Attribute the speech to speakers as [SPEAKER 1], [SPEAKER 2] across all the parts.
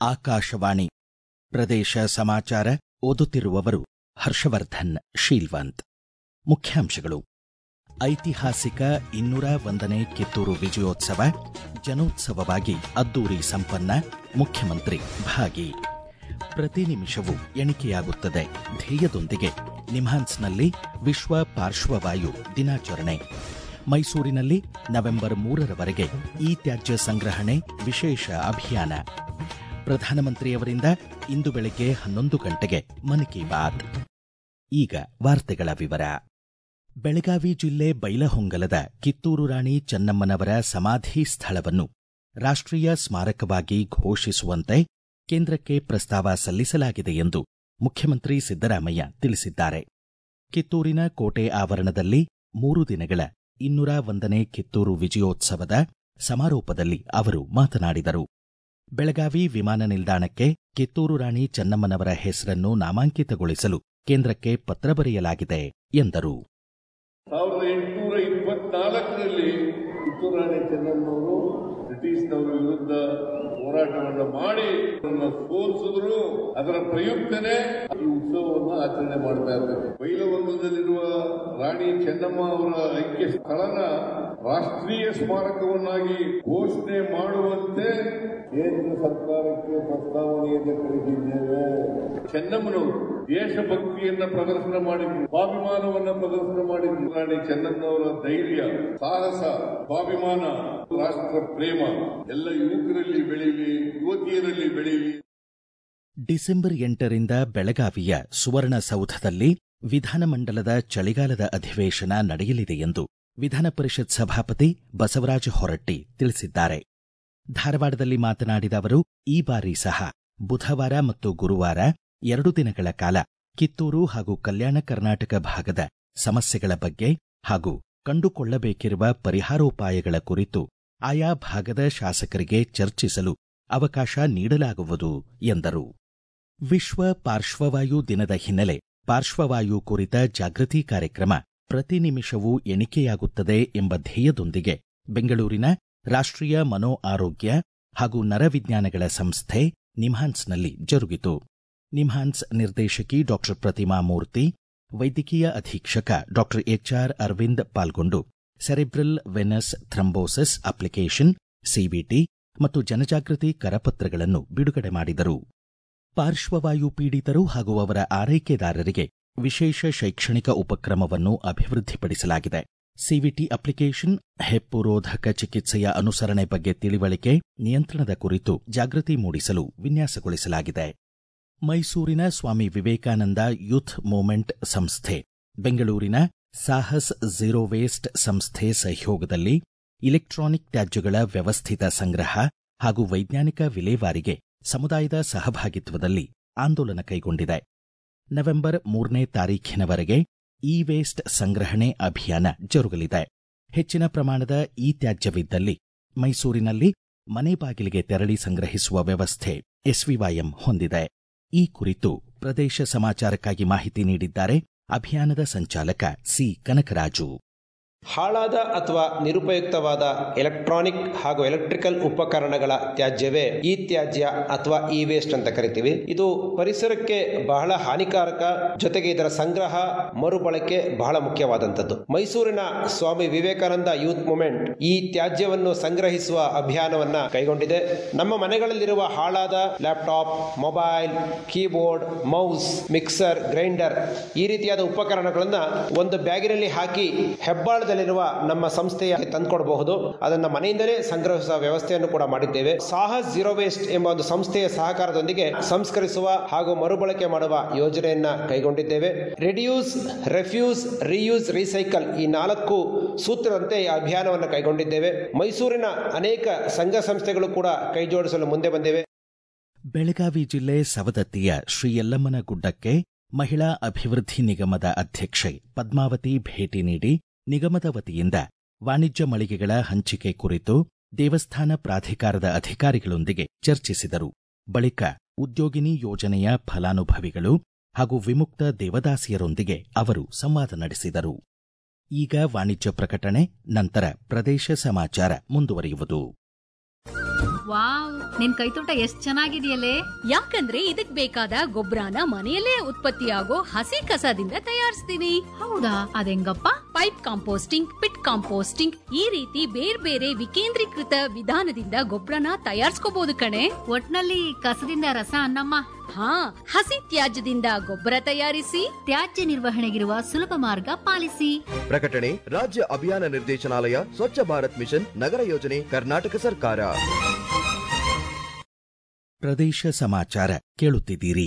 [SPEAKER 1] ಆಕಾಶವಾಣಿ ಪ್ರದೇಶ ಸಮಾಚಾರ ಓದುತ್ತಿರುವವರು ಹರ್ಷವರ್ಧನ್ ಶೀಲ್ವಂತ್ ಮುಖ್ಯಾಂಶಗಳು ಐತಿಹಾಸಿಕ ಇನ್ನೂರ ಒಂದನೇ ಕಿತ್ತೂರು ವಿಜಯೋತ್ಸವ ಜನೋತ್ಸವವಾಗಿ ಅದ್ದೂರಿ ಸಂಪನ್ನ ಮುಖ್ಯಮಂತ್ರಿ ಭಾಗಿ ಪ್ರತಿ ನಿಮಿಷವೂ ಎಣಿಕೆಯಾಗುತ್ತದೆ ಧ್ಯೇಯದೊಂದಿಗೆ ನಿಮ್ಹಾನ್ಸ್ನಲ್ಲಿ ವಿಶ್ವ ಪಾರ್ಶ್ವವಾಯು ದಿನಾಚರಣೆ ಮೈಸೂರಿನಲ್ಲಿ ನವೆಂಬರ್ ಮೂರರವರೆಗೆ ಇ ತ್ಯಾಜ್ಯ ಸಂಗ್ರಹಣೆ ವಿಶೇಷ ಅಭಿಯಾನ ಪ್ರಧಾನಮಂತ್ರಿಯವರಿಂದ ಇಂದು ಬೆಳಗ್ಗೆ ಹನ್ನೊಂದು ಗಂಟೆಗೆ ಮನ್ ಕಿ ಬಾತ್ ಈಗ ವಾರ್ತೆಗಳ ವಿವರ ಬೆಳಗಾವಿ ಜಿಲ್ಲೆ ಬೈಲಹೊಂಗಲದ ಕಿತ್ತೂರು ರಾಣಿ ಚೆನ್ನಮ್ಮನವರ ಸಮಾಧಿ ಸ್ಥಳವನ್ನು ರಾಷ್ಟ್ರೀಯ ಸ್ಮಾರಕವಾಗಿ ಘೋಷಿಸುವಂತೆ ಕೇಂದ್ರಕ್ಕೆ ಪ್ರಸ್ತಾವ ಸಲ್ಲಿಸಲಾಗಿದೆ ಎಂದು ಮುಖ್ಯಮಂತ್ರಿ ಸಿದ್ದರಾಮಯ್ಯ ತಿಳಿಸಿದ್ದಾರೆ ಕಿತ್ತೂರಿನ ಕೋಟೆ ಆವರಣದಲ್ಲಿ ಮೂರು ದಿನಗಳ ಇನ್ನೂರ ಒಂದನೇ ಕಿತ್ತೂರು ವಿಜಯೋತ್ಸವದ ಸಮಾರೋಪದಲ್ಲಿ ಅವರು ಮಾತನಾಡಿದರು ಬೆಳಗಾವಿ ವಿಮಾನ ನಿಲ್ದಾಣಕ್ಕೆ ಕಿತ್ತೂರು ರಾಣಿ ಚೆನ್ನಮ್ಮನವರ ಹೆಸರನ್ನು ನಾಮಾಂಕಿತಗೊಳಿಸಲು ಕೇಂದ್ರಕ್ಕೆ ಪತ್ರ ಬರೆಯಲಾಗಿದೆ ಎಂದರು
[SPEAKER 2] ಸಾವಿರದ ಎಂಟುನೂರ ಇಪ್ಪತ್ನಾಲ್ಕರಲ್ಲಿ ಕಿತ್ತೂರು ರಾಣಿ ಚೆನ್ನಮ್ಮನವರು ಬ್ರಿಟಿಷ್ನವರ ವಿರುದ್ಧ ಹೋರಾಟವನ್ನು ಮಾಡಿ ಅದನ್ನ ಸೋಲಿಸಿದ್ರು ಅದರ ಪ್ರಯುಕ್ತನೇ ಈ ಉತ್ಸವವನ್ನು ಆಚರಣೆ ಮಾಡ್ತಾ ಇದ್ದಾರೆ ಬೈಲವಂಗದಲ್ಲಿರುವ ರಾಣಿ ಚೆನ್ನಮ್ಮ ಅವರ ಐಕ್ಯ ಸ್ಥಳನ ರಾಷ್ಟ್ರೀಯ ಸ್ಮಾರಕವನ್ನಾಗಿ ಘೋಷಣೆ ಮಾಡುವಂತೆ ಕೇಂದ್ರ ಸರ್ಕಾರಕ್ಕೆ ಪ್ರಸ್ತಾವನೆಯನ್ನು ಕಳಿಸಿದ್ದೇವೆ ಚೆನ್ನಮ್ಮನವರು ದೇಶಭಕ್ತಿಯನ್ನ ಪ್ರದರ್ಶನ ಮಾಡಿದ್ರು ಸ್ವಾಭಿಮಾನವನ್ನ ಪ್ರದರ್ಶನ ಮಾಡಿದ್ರು ರಾಣಿ ಚೆನ್ನಮ್ಮನವರ ಧೈರ್ಯ ಸಾಹಸ ಸ್ವಾಭಿಮಾನ ರಾಷ್ಟ್ರ ಪ್ರೇಮ ಎಲ್ಲ ಯುವಕರಲ್ಲಿ ಬೆಳೀಲಿ ಯುವತಿಯರಲ್ಲಿ ಬೆಳೀಲಿ
[SPEAKER 1] ಡಿಸೆಂಬರ್ ಎಂಟರಿಂದ ಬೆಳಗಾವಿಯ ಸುವರ್ಣಸೌಧದಲ್ಲಿ ವಿಧಾನಮಂಡಲದ ಚಳಿಗಾಲದ ಅಧಿವೇಶನ ನಡೆಯಲಿದೆ ಎಂದು ವಿಧಾನ ಪರಿಷತ್ ಸಭಾಪತಿ ಬಸವರಾಜ ಹೊರಟ್ಟಿ ತಿಳಿಸಿದ್ದಾರೆ ಧಾರವಾಡದಲ್ಲಿ ಮಾತನಾಡಿದ ಅವರು ಈ ಬಾರಿ ಸಹ ಬುಧವಾರ ಮತ್ತು ಗುರುವಾರ ಎರಡು ದಿನಗಳ ಕಾಲ ಕಿತ್ತೂರು ಹಾಗೂ ಕಲ್ಯಾಣ ಕರ್ನಾಟಕ ಭಾಗದ ಸಮಸ್ಯೆಗಳ ಬಗ್ಗೆ ಹಾಗೂ ಕಂಡುಕೊಳ್ಳಬೇಕಿರುವ ಪರಿಹಾರೋಪಾಯಗಳ ಕುರಿತು ಆಯಾ ಭಾಗದ ಶಾಸಕರಿಗೆ ಚರ್ಚಿಸಲು ಅವಕಾಶ ನೀಡಲಾಗುವುದು ಎಂದರು ವಿಶ್ವ ಪಾರ್ಶ್ವವಾಯು ದಿನದ ಹಿನ್ನೆಲೆ ಪಾರ್ಶ್ವವಾಯು ಕುರಿತ ಜಾಗೃತಿ ಕಾರ್ಯಕ್ರಮ ಪ್ರತಿ ನಿಮಿಷವೂ ಎಣಿಕೆಯಾಗುತ್ತದೆ ಎಂಬ ಧ್ಯೇಯದೊಂದಿಗೆ ಬೆಂಗಳೂರಿನ ರಾಷ್ಟ್ರೀಯ ಮನೋ ಆರೋಗ್ಯ ಹಾಗೂ ನರವಿಜ್ಞಾನಗಳ ಸಂಸ್ಥೆ ನಿಮ್ಹಾನ್ಸ್ನಲ್ಲಿ ಜರುಗಿತು ನಿಮ್ಹಾನ್ಸ್ ನಿರ್ದೇಶಕಿ ಡಾ ಪ್ರತಿಮಾ ಮೂರ್ತಿ ವೈದ್ಯಕೀಯ ಅಧೀಕ್ಷಕ ಡಾ ಎಚ್ಆರ್ ಅರವಿಂದ್ ಪಾಲ್ಗೊಂಡು cerebral venous thrombosis application CBT ಮತ್ತು ಜನಜಾಗೃತಿ ಕರಪತ್ರಗಳನ್ನು ಬಿಡುಗಡೆ ಮಾಡಿದರು ಪಾರ್ಶ್ವವಾಯು ಪೀಡಿತರು ಹಾಗೂ ಅವರ ಆರೈಕೆದಾರರಿಗೆ ವಿಶೇಷ ಶೈಕ್ಷಣಿಕ ಉಪಕ್ರಮವನ್ನು ಅಭಿವೃದ್ಧಿಪಡಿಸಲಾಗಿದೆ ಸಿವಿಟಿ ಅಪ್ಲಿಕೇಶನ್ ಹೆಪ್ಪುರೋಧಕ ಚಿಕಿತ್ಸೆಯ ಅನುಸರಣೆ ಬಗ್ಗೆ ತಿಳಿವಳಿಕೆ ನಿಯಂತ್ರಣದ ಕುರಿತು ಜಾಗೃತಿ ಮೂಡಿಸಲು ವಿನ್ಯಾಸಗೊಳಿಸಲಾಗಿದೆ ಮೈಸೂರಿನ ಸ್ವಾಮಿ ವಿವೇಕಾನಂದ ಯೂತ್ ಮೂವ್ಮೆಂಟ್ ಸಂಸ್ಥೆ ಬೆಂಗಳೂರಿನ ಸಾಹಸ್ ಝೀರೋ ವೇಸ್ಟ್ ಸಂಸ್ಥೆ ಸಹಯೋಗದಲ್ಲಿ ಇಲೆಕ್ಟ್ರಾನಿಕ್ ತ್ಯಾಜ್ಯಗಳ ವ್ಯವಸ್ಥಿತ ಸಂಗ್ರಹ ಹಾಗೂ ವೈಜ್ಞಾನಿಕ ವಿಲೇವಾರಿಗೆ ಸಮುದಾಯದ ಸಹಭಾಗಿತ್ವದಲ್ಲಿ ಆಂದೋಲನ ಕೈಗೊಂಡಿದೆ ನವೆಂಬರ್ ಮೂರನೇ ತಾರೀಖಿನವರೆಗೆ ಇ ವೇಸ್ಟ್ ಸಂಗ್ರಹಣೆ ಅಭಿಯಾನ ಜರುಗಲಿದೆ ಹೆಚ್ಚಿನ ಪ್ರಮಾಣದ ಇ ತ್ಯಾಜ್ಯವಿದ್ದಲ್ಲಿ ಮೈಸೂರಿನಲ್ಲಿ ಮನೆ ಬಾಗಿಲಿಗೆ ತೆರಳಿ ಸಂಗ್ರಹಿಸುವ ವ್ಯವಸ್ಥೆ ಎಸ್ವಿವೈಎಂ ಹೊಂದಿದೆ ಈ ಕುರಿತು ಪ್ರದೇಶ ಸಮಾಚಾರಕ್ಕಾಗಿ ಮಾಹಿತಿ ನೀಡಿದ್ದಾರೆ ಅಭಿಯಾನದ ಸಂಚಾಲಕ ಸಿ ಕನಕರಾಜು
[SPEAKER 3] ಹಾಳಾದ ಅಥವಾ ನಿರುಪಯುಕ್ತವಾದ ಎಲೆಕ್ಟ್ರಾನಿಕ್ ಹಾಗೂ ಎಲೆಕ್ಟ್ರಿಕಲ್ ಉಪಕರಣಗಳ ತ್ಯಾಜ್ಯವೇ ಈ ತ್ಯಾಜ್ಯ ಅಥವಾ ಇ ವೇಸ್ಟ್ ಅಂತ ಕರಿತೀವಿ ಇದು ಪರಿಸರಕ್ಕೆ ಬಹಳ ಹಾನಿಕಾರಕ ಜೊತೆಗೆ ಇದರ ಸಂಗ್ರಹ ಮರುಬಳಕೆ ಬಹಳ ಮುಖ್ಯವಾದಂಥದ್ದು ಮೈಸೂರಿನ ಸ್ವಾಮಿ ವಿವೇಕಾನಂದ ಯೂತ್ ಮೂವ್ಮೆಂಟ್ ಈ ತ್ಯಾಜ್ಯವನ್ನು ಸಂಗ್ರಹಿಸುವ ಅಭಿಯಾನವನ್ನ ಕೈಗೊಂಡಿದೆ ನಮ್ಮ ಮನೆಗಳಲ್ಲಿರುವ ಹಾಳಾದ laptop mobile keyboard mouse mixer grinder ಈ ರೀತಿಯಾದ ಉಪಕರಣಗಳನ್ನ ಒಂದು ಬ್ಯಾಗಿನಲ್ಲಿ ಹಾಕಿ ಹೆಬ್ಬಾಳದ ನಮ್ಮ ಸಂಸ್ಥೆಯ ತಂದುಕೊಡಬಹುದು ಅದನ್ನ ಮನೆಯಿಂದಲೇ ಸಂಗ್ರಹಿಸುವ ವ್ಯವಸ್ಥೆಯನ್ನು ಕೂಡ ಮಾಡಿದ್ದೇವೆ ಸಾಹಸ್ ಜೀರೋ ವೇಸ್ಟ್ ಎಂಬ ಒಂದು ಸಂಸ್ಥೆಯ ಸಹಕಾರದೊಂದಿಗೆ ಸಂಸ್ಕರಿಸುವ ಹಾಗೂ ಮರುಬಳಕೆ ಮಾಡುವ ಯೋಜನೆಯನ್ನ ಕೈಗೊಂಡಿದ್ದೇವೆ ರೆಡ್ಯೂಸ್ ರೆಫ್ಯೂಸ್ ರಿಯೂಸ್ ರೀಸೈಕಲ್ ಈ ನಾಲ್ಕು ಸೂತ್ರದಂತೆ ಈ ಅಭಿಯಾನವನ್ನು ಕೈಗೊಂಡಿದ್ದೇವೆ ಮೈಸೂರಿನ ಅನೇಕ ಸಂಘ ಸಂಸ್ಥೆಗಳು ಕೂಡ ಕೈ ಜೋಡಿಸಲು ಮುಂದೆ ಬಂದಿವೆ
[SPEAKER 1] ಬೆಳಗಾವಿ ಜಿಲ್ಲೆ ಸವದತ್ತಿಯ ಶ್ರೀ ಯಲ್ಲಮ್ಮನ ಗುಡ್ಡಕ್ಕೆ ಮಹಿಳಾ ಅಭಿವೃದ್ಧಿ ನಿಗಮದ ಅಧ್ಯಕ್ಷೆ ಪದ್ಮಾವತಿ ಭೇಟಿ ನೀಡಿ ನಿಗಮದ ವತಿಯಿಂದ ವಾಣಿಜ್ಯ ಮಳಿಗೆಗಳ ಹಂಚಿಕೆ ಕುರಿತು ದೇವಸ್ಥಾನ ಪ್ರಾಧಿಕಾರದ ಅಧಿಕಾರಿಗಳೊಂದಿಗೆ ಚರ್ಚಿಸಿದರು ಬಳಿಕ ಉದ್ಯೋಗಿನಿ ಯೋಜನೆಯ ಫಲಾನುಭವಿಗಳು ಹಾಗೂ ವಿಮುಕ್ತ ದೇವದಾಸಿಯರೊಂದಿಗೆ ಅವರು ಸಂವಾದ ನಡೆಸಿದರು ಈಗ ವಾಣಿಜ್ಯ ಪ್ರಕಟಣೆ ನಂತರ ಪ್ರದೇಶ ಸಮಾಚಾರ ಮುಂದುವರಿಯುವುದು
[SPEAKER 4] ವಾವ್ ನಿನ್ ಕೈತೋಟ ಎಷ್ಟ್ ಚೆನ್ನಾಗಿದೆಯಲ್ಲೇ
[SPEAKER 5] ಯಾಕಂದ್ರೆ ಇದಕ್ ಬೇಕಾದ ಗೊಬ್ಬರನ ಮನೆಯಲ್ಲೇ ಉತ್ಪತ್ತಿಯಾಗೋ ಹಸಿ ಕಸದಿಂದ ತಯಾರಿಸ್ತೀನಿ
[SPEAKER 4] ಹೌದಾ ಅದೆಂಗಪ್ಪ
[SPEAKER 5] ಪೈಪ್ ಕಾಂಪೋಸ್ಟಿಂಗ್ ಪಿಟ್ ಕಾಂಪೋಸ್ಟಿಂಗ್ ಈ ರೀತಿ ಬೇರೆ ಬೇರೆ ವಿಕೇಂದ್ರೀಕೃತ ವಿಧಾನದಿಂದ ಗೊಬ್ಬರನ ತಯಾರಿಸ್ಕೋಬಹುದು ಕಣೆ
[SPEAKER 4] ಒಟ್ನಲ್ಲಿ ಕಸದಿಂದ ರಸ ಅನ್ನಮ್ಮ
[SPEAKER 5] ಹಾ ಹಸಿ ತ್ಯಾಜ್ಯದಿಂದ ಗೊಬ್ಬರ ತಯಾರಿಸಿ
[SPEAKER 4] ತ್ಯಾಜ್ಯ ನಿರ್ವಹಣೆಗಿರುವ ಸುಲಭ ಮಾರ್ಗ ಪಾಲಿಸಿ
[SPEAKER 6] ಪ್ರಕಟಣೆ ರಾಜ್ಯ ಅಭಿಯಾನ ನಿರ್ದೇಶನಾಲಯ ಸ್ವಚ್ಛ ಭಾರತ್ ಮಿಷನ್ ನಗರ ಯೋಜನೆ ಕರ್ನಾಟಕ ಸರ್ಕಾರ
[SPEAKER 1] ಪ್ರದೇಶ ಸಮಾಚಾರ ಕೇಳುತ್ತಿದ್ದೀರಿ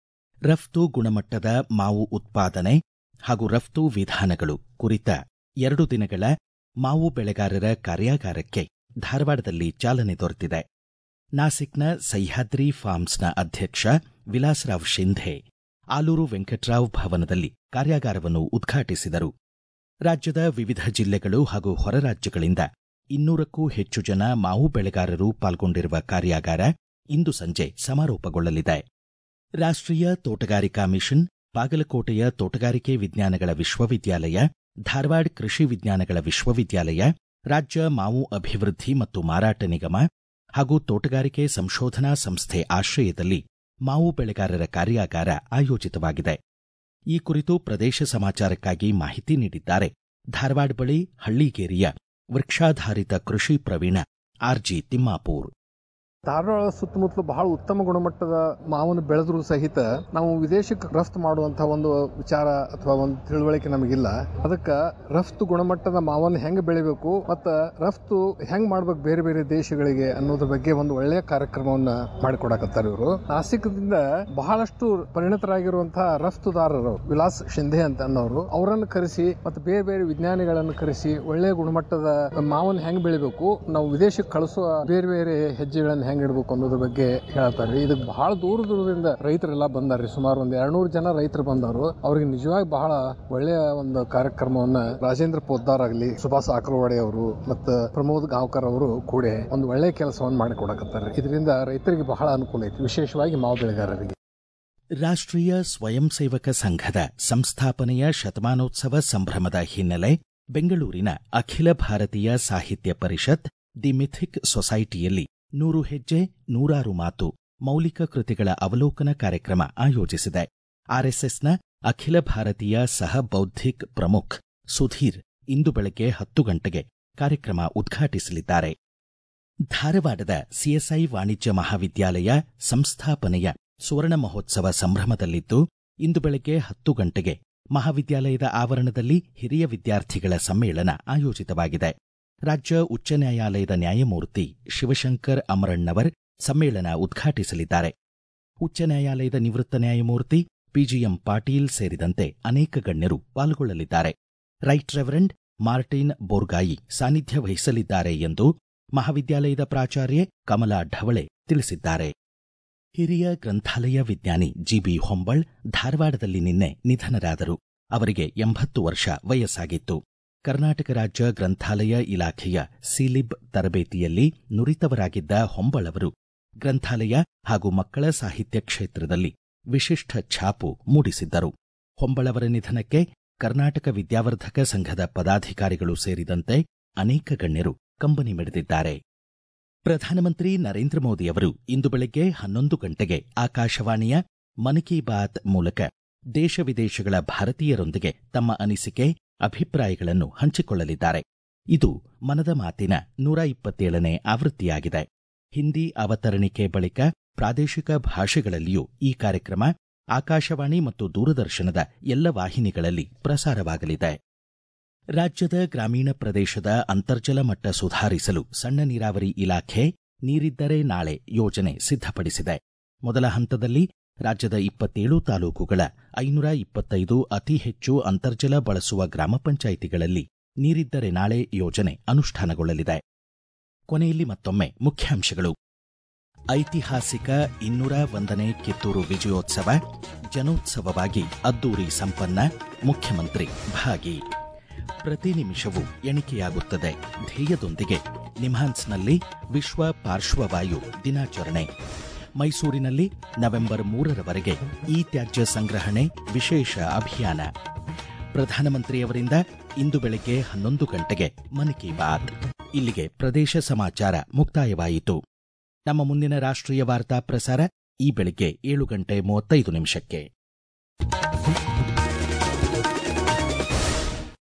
[SPEAKER 1] ರಫ್ತು ಗುಣಮಟ್ಟದ ಮಾವು ಉತ್ಪಾದನೆ ಹಾಗೂ ರಫ್ತು ವಿಧಾನಗಳು ಕುರಿತ ಎರಡು ದಿನಗಳ ಮಾವು ಬೆಳೆಗಾರರ ಕಾರ್ಯಾಗಾರಕ್ಕೆ ಧಾರವಾಡದಲ್ಲಿ ಚಾಲನೆ ದೊರೆತಿದೆ ನಾಸಿಕ್ನ ಸಹ್ಯಾದ್ರಿ ಫಾರ್ಮ್ಸ್ನ ಅಧ್ಯಕ್ಷ ವಿಲಾಸರಾವ್ ಶಿಂಧೆ ಆಲೂರು ವೆಂಕಟ್ರಾವ್ ಭವನದಲ್ಲಿ ಕಾರ್ಯಾಗಾರವನ್ನು ಉದ್ಘಾಟಿಸಿದರು ರಾಜ್ಯದ ವಿವಿಧ ಜಿಲ್ಲೆಗಳು ಹಾಗೂ ಹೊರ ರಾಜ್ಯಗಳಿಂದ ಇನ್ನೂರಕ್ಕೂ ಹೆಚ್ಚು ಜನ ಮಾವು ಬೆಳೆಗಾರರು ಪಾಲ್ಗೊಂಡಿರುವ ಕಾರ್ಯಾಗಾರ ಇಂದು ಸಂಜೆ ಸಮಾರೋಪಗೊಳ್ಳಲಿದೆ ರಾಷ್ಟ್ರೀಯ ತೋಟಗಾರಿಕಾ ಮಿಷನ್ ಬಾಗಲಕೋಟೆಯ ತೋಟಗಾರಿಕೆ ವಿಜ್ಞಾನಗಳ ವಿಶ್ವವಿದ್ಯಾಲಯ ಧಾರವಾಡ ಕೃಷಿ ವಿಜ್ಞಾನಗಳ ವಿಶ್ವವಿದ್ಯಾಲಯ ರಾಜ್ಯ ಮಾವು ಅಭಿವೃದ್ಧಿ ಮತ್ತು ಮಾರಾಟ ನಿಗಮ ಹಾಗೂ ತೋಟಗಾರಿಕೆ ಸಂಶೋಧನಾ ಸಂಸ್ಥೆ ಆಶ್ರಯದಲ್ಲಿ ಮಾವು ಬೆಳೆಗಾರರ ಕಾರ್ಯಾಗಾರ ಆಯೋಜಿತವಾಗಿದೆ ಈ ಕುರಿತು ಪ್ರದೇಶ ಸಮಾಚಾರಕ್ಕಾಗಿ ಮಾಹಿತಿ ನೀಡಿದ್ದಾರೆ ಧಾರವಾಡ ಬಳಿ ಹಳ್ಳಿಗೇರಿಯ ವೃಕ್ಷಾಧಾರಿತ ಕೃಷಿ ಪ್ರವೀಣ ಆರ್ಜಿ ತಿಮ್ಮಾಪೂರ್
[SPEAKER 7] ಧಾರವಾಡ ಸುತ್ತಮುತ್ತಲು ಬಹಳ ಉತ್ತಮ ಗುಣಮಟ್ಟದ ಮಾವನ್ನು ಬೆಳೆದರೂ ಸಹಿತ ನಾವು ವಿದೇಶಕ್ಕೆ ರಫ್ತು ಮಾಡುವಂತಹ ಒಂದು ವಿಚಾರ ಅಥವಾ ಒಂದು ತಿಳುವಳಿಕೆ ನಮಗಿಲ್ಲ ಅದಕ್ಕೆ ರಫ್ತು ಗುಣಮಟ್ಟದ ಮಾವನ್ನು ಹೆಂಗೆ ಬೆಳಿಬೇಕು ಮತ್ತು ರಫ್ತು ಹೆಂಗ್ ಮಾಡ್ಬೇಕು ಬೇರೆ ಬೇರೆ ದೇಶಗಳಿಗೆ ಅನ್ನೋದ್ರ ಬಗ್ಗೆ ಒಂದು ಒಳ್ಳೆಯ ಕಾರ್ಯಕ್ರಮವನ್ನ ಮಾಡಿಕೊಡಕತ್ತಾರೆ ಇವರು ನಾಸಿಕದಿಂದ ಬಹಳಷ್ಟು ಪರಿಣಿತರಾಗಿರುವಂತಹ ರಫ್ತುದಾರರು ವಿಲಾಸ್ ಶಿಂಧೆ ಅಂತ ಅನ್ನೋರು ಅವರನ್ನು ಕರೆಸಿ ಮತ್ತು ಬೇರೆ ಬೇರೆ ವಿಜ್ಞಾನಿಗಳನ್ನು ಕರೆಸಿ ಒಳ್ಳೆಯ ಗುಣಮಟ್ಟದ ಮಾವನ್ನು ಹೆಂಗ್ ಬೆಳಿಬೇಕು ನಾವು ವಿದೇಶಕ್ಕೆ ಕಳಿಸುವ ಬೇರೆ ಬೇರೆ ಹೆಜ್ಜೆಗಳನ್ನು ಹೆಂಗ್ ಇಡಬೇಕು ಅನ್ನೋದ್ರ ಬಗ್ಗೆ ಹೇಳ್ತಾರೆ ಇದಕ್ಕೆ ಬಹಳ ದೂರ ದೂರದಿಂದ ರೈತರೆಲ್ಲ ಬಂದಾರ್ರಿ ಸುಮಾರು ಒಂದ್ ಎರಡ್ನೂರು ಜನ ರೈತರು ಬಂದವರು ಅವ್ರಿಗೆ ನಿಜವಾಗಿ ಬಹಳ ಒಳ್ಳೆಯ ಒಂದು ಕಾರ್ಯಕ್ರಮವನ್ನ ರಾಜೇಂದ್ರ ಪೋದ್ದಾರ್ ಆಗಲಿ ಸುಭಾಷ್ ಆಕರವಾಡೆ ಅವರು ಮತ್ತು ಪ್ರಮೋದ್ ಗಾಂವ್ಕರ್ ಅವರು ಕೂಡ ಒಂದು ಒಳ್ಳೆಯ ಕೆಲಸವನ್ನು ಮಾಡಿಕೊಡಕತ್ತಾರೆ ಇದರಿಂದ ರೈತರಿಗೆ ಬಹಳ ಅನುಕೂಲ ಐತಿ ವಿಶೇಷವಾಗಿ ಮಾವು ಬೆಳೆಗಾರರಿಗೆ
[SPEAKER 1] ರಾಷ್ಟ್ರೀಯ ಸ್ವಯಂ ಸೇವಕ ಸಂಘದ ಸಂಸ್ಥಾಪನೆಯ ಶತಮಾನೋತ್ಸವ ಸಂಭ್ರಮದ ಹಿನ್ನೆಲೆ ಬೆಂಗಳೂರಿನ ಅಖಿಲ ಭಾರತೀಯ ಸಾಹಿತ್ಯ ಪರಿಷತ್ ದಿ ಮಿಥಿಕ್ ಸೊಸೈಟಿಯಲ್ಲಿ ನೂರು ಹೆಜ್ಜೆ ನೂರಾರು ಮಾತು ಮೌಲಿಕ ಕೃತಿಗಳ ಅವಲೋಕನ ಕಾರ್ಯಕ್ರಮ ಆಯೋಜಿಸಿದೆ ಆರ್ಎಸ್ಎಸ್ನ ಅಖಿಲ ಭಾರತೀಯ ಸಹ ಬೌದ್ಧಿಕ್ ಪ್ರಮುಖ್ ಸುಧೀರ್ ಇಂದು ಬೆಳಗ್ಗೆ ಹತ್ತು ಗಂಟೆಗೆ ಕಾರ್ಯಕ್ರಮ ಉದ್ಘಾಟಿಸಲಿದ್ದಾರೆ ಧಾರವಾಡದ ಸಿಎಸ್ಐ ವಾಣಿಜ್ಯ ಮಹಾವಿದ್ಯಾಲಯ ಸಂಸ್ಥಾಪನೆಯ ಸುವರ್ಣ ಮಹೋತ್ಸವ ಸಂಭ್ರಮದಲ್ಲಿದ್ದು ಇಂದು ಬೆಳಗ್ಗೆ ಹತ್ತು ಗಂಟೆಗೆ ಮಹಾವಿದ್ಯಾಲಯದ ಆವರಣದಲ್ಲಿ ಹಿರಿಯ ವಿದ್ಯಾರ್ಥಿಗಳ ಸಮ್ಮೇಳನ ಆಯೋಜಿತವಾಗಿದೆ ರಾಜ್ಯ ಉಚ್ಚ ನ್ಯಾಯಾಲಯದ ನ್ಯಾಯಮೂರ್ತಿ ಶಿವಶಂಕರ್ ಅಮರಣ್ಣವರ್ ಸಮ್ಮೇಳನ ಉದ್ಘಾಟಿಸಲಿದ್ದಾರೆ ಉಚ್ಚ ನ್ಯಾಯಾಲಯದ ನಿವೃತ್ತ ನ್ಯಾಯಮೂರ್ತಿ ಪಿಜಿಎಂ ಪಾಟೀಲ್ ಸೇರಿದಂತೆ ಅನೇಕ ಗಣ್ಯರು ಪಾಲ್ಗೊಳ್ಳಲಿದ್ದಾರೆ ರೈಟ್ ರೆವರೆಂಡ್ ಮಾರ್ಟಿನ್ ಬೋರ್ಗಾಯಿ ಸಾನ್ನಿಧ್ಯ ವಹಿಸಲಿದ್ದಾರೆ ಎಂದು ಮಹಾವಿದ್ಯಾಲಯದ ಪ್ರಾಚಾರ್ಯೆ ಕಮಲಾ ಢವಳೆ ತಿಳಿಸಿದ್ದಾರೆ ಹಿರಿಯ ಗ್ರಂಥಾಲಯ ವಿಜ್ಞಾನಿ ಜಿಬಿ ಹೊಂಬಳ್ ಧಾರವಾಡದಲ್ಲಿ ನಿನ್ನೆ ನಿಧನರಾದರು ಅವರಿಗೆ ಎಂಬತ್ತು ವರ್ಷ ವಯಸ್ಸಾಗಿತ್ತು ಕರ್ನಾಟಕ ರಾಜ್ಯ ಗ್ರಂಥಾಲಯ ಇಲಾಖೆಯ ಸಿಲಿಬ್ ತರಬೇತಿಯಲ್ಲಿ ನುರಿತವರಾಗಿದ್ದ ಹೊಂಬಳ್ ಅವರು ಗ್ರಂಥಾಲಯ ಹಾಗೂ ಮಕ್ಕಳ ಸಾಹಿತ್ಯ ಕ್ಷೇತ್ರದಲ್ಲಿ ವಿಶಿಷ್ಟ ಛಾಪು ಮೂಡಿಸಿದ್ದರು ಹೊಂಬಳವರ ನಿಧನಕ್ಕೆ ಕರ್ನಾಟಕ ವಿದ್ಯಾವರ್ಧಕ ಸಂಘದ ಪದಾಧಿಕಾರಿಗಳು ಸೇರಿದಂತೆ ಅನೇಕ ಗಣ್ಯರು ಕಂಬನಿ ಮಿಡಿದಿದ್ದಾರೆ ಪ್ರಧಾನಮಂತ್ರಿ ನರೇಂದ್ರ ಮೋದಿಯವರು ಇಂದು ಬೆಳಗ್ಗೆ ಹನ್ನೊಂದು ಗಂಟೆಗೆ ಆಕಾಶವಾಣಿಯ ಮನ್ ಕಿ ಬಾತ್ ಮೂಲಕ ದೇಶ ವಿದೇಶಗಳ ಭಾರತೀಯರೊಂದಿಗೆ ತಮ್ಮ ಅನಿಸಿಕೆ ಅಭಿಪ್ರಾಯಗಳನ್ನು ಹಂಚಿಕೊಳ್ಳಲಿದ್ದಾರೆ ಇದು ಮನದ ಮಾತಿನ ನೂರ ಇಪ್ಪತ್ತೇಳನೇ ಆವೃತ್ತಿಯಾಗಿದೆ ಹಿಂದಿ ಅವತರಣಿಕೆ ಬಳಿಕ ಪ್ರಾದೇಶಿಕ ಭಾಷೆಗಳಲ್ಲಿಯೂ ಈ ಕಾರ್ಯಕ್ರಮ ಆಕಾಶವಾಣಿ ಮತ್ತು ದೂರದರ್ಶನದ ಎಲ್ಲ ವಾಹಿನಿಗಳಲ್ಲಿ ಪ್ರಸಾರವಾಗಲಿದೆ ರಾಜ್ಯದ ಗ್ರಾಮೀಣ ಪ್ರದೇಶದ ಅಂತರ್ಜಲ ಮಟ್ಟ ಸುಧಾರಿಸಲು ಸಣ್ಣ ನೀರಾವರಿ ಇಲಾಖೆ ನೀರಿದ್ದರೆ ನಾಳೆ ಯೋಜನೆ ಸಿದ್ಧಪಡಿಸಿದೆ ಮೊದಲ ಹಂತದಲ್ಲಿ ರಾಜ್ಯದ ಇಪ್ಪತ್ತೇಳು ತಾಲೂಕುಗಳ ಐನೂರ ಇಪ್ಪತ್ತೈದು ಅತಿ ಹೆಚ್ಚು ಅಂತರ್ಜಲ ಬಳಸುವ ಗ್ರಾಮ ಪಂಚಾಯಿತಿಗಳಲ್ಲಿ ನೀರಿದ್ದರೆ ನಾಳೆ ಯೋಜನೆ ಅನುಷ್ಠಾನಗೊಳ್ಳಲಿದೆ ಕೊನೆಯಲ್ಲಿ ಮತ್ತೊಮ್ಮೆ ಮುಖ್ಯಾಂಶಗಳು ಐತಿಹಾಸಿಕ ಇನ್ನೂರ ಒಂದನೇ ಕಿತ್ತೂರು ವಿಜಯೋತ್ಸವ ಜನೋತ್ಸವವಾಗಿ ಅದ್ದೂರಿ ಸಂಪನ್ನ ಮುಖ್ಯಮಂತ್ರಿ ಭಾಗಿ ಪ್ರತಿ ನಿಮಿಷವೂ ಎಣಿಕೆಯಾಗುತ್ತದೆ ಧ್ಯೇಯದೊಂದಿಗೆ ನಿಮ್ಹಾನ್ಸ್ನಲ್ಲಿ ವಿಶ್ವ ಪಾರ್ಶ್ವವಾಯು ದಿನಾಚರಣೆ ಮೈಸೂರಿನಲ್ಲಿ ನವೆಂಬರ್ ಮೂರರವರೆಗೆ ಇ ತ್ಯಾಜ್ಯ ಸಂಗ್ರಹಣೆ ವಿಶೇಷ ಅಭಿಯಾನ ಪ್ರಧಾನಮಂತ್ರಿಯವರಿಂದ ಇಂದು ಬೆಳಗ್ಗೆ ಹನ್ನೊಂದು ಗಂಟೆಗೆ ಮನ್ ಕಿ ಬಾತ್ ಇಲ್ಲಿಗೆ ಪ್ರದೇಶ ಸಮಾಚಾರ ಮುಕ್ತಾಯವಾಯಿತು ನಮ್ಮ ಮುಂದಿನ ರಾಷ್ಟ್ರೀಯ ವಾರ್ತಾ ಪ್ರಸಾರ ಈ ಬೆಳಿಗ್ಗೆ ಏಳು ಗಂಟೆ ಮೂವತ್ತೈದು ನಿಮಿಷಕ್ಕೆ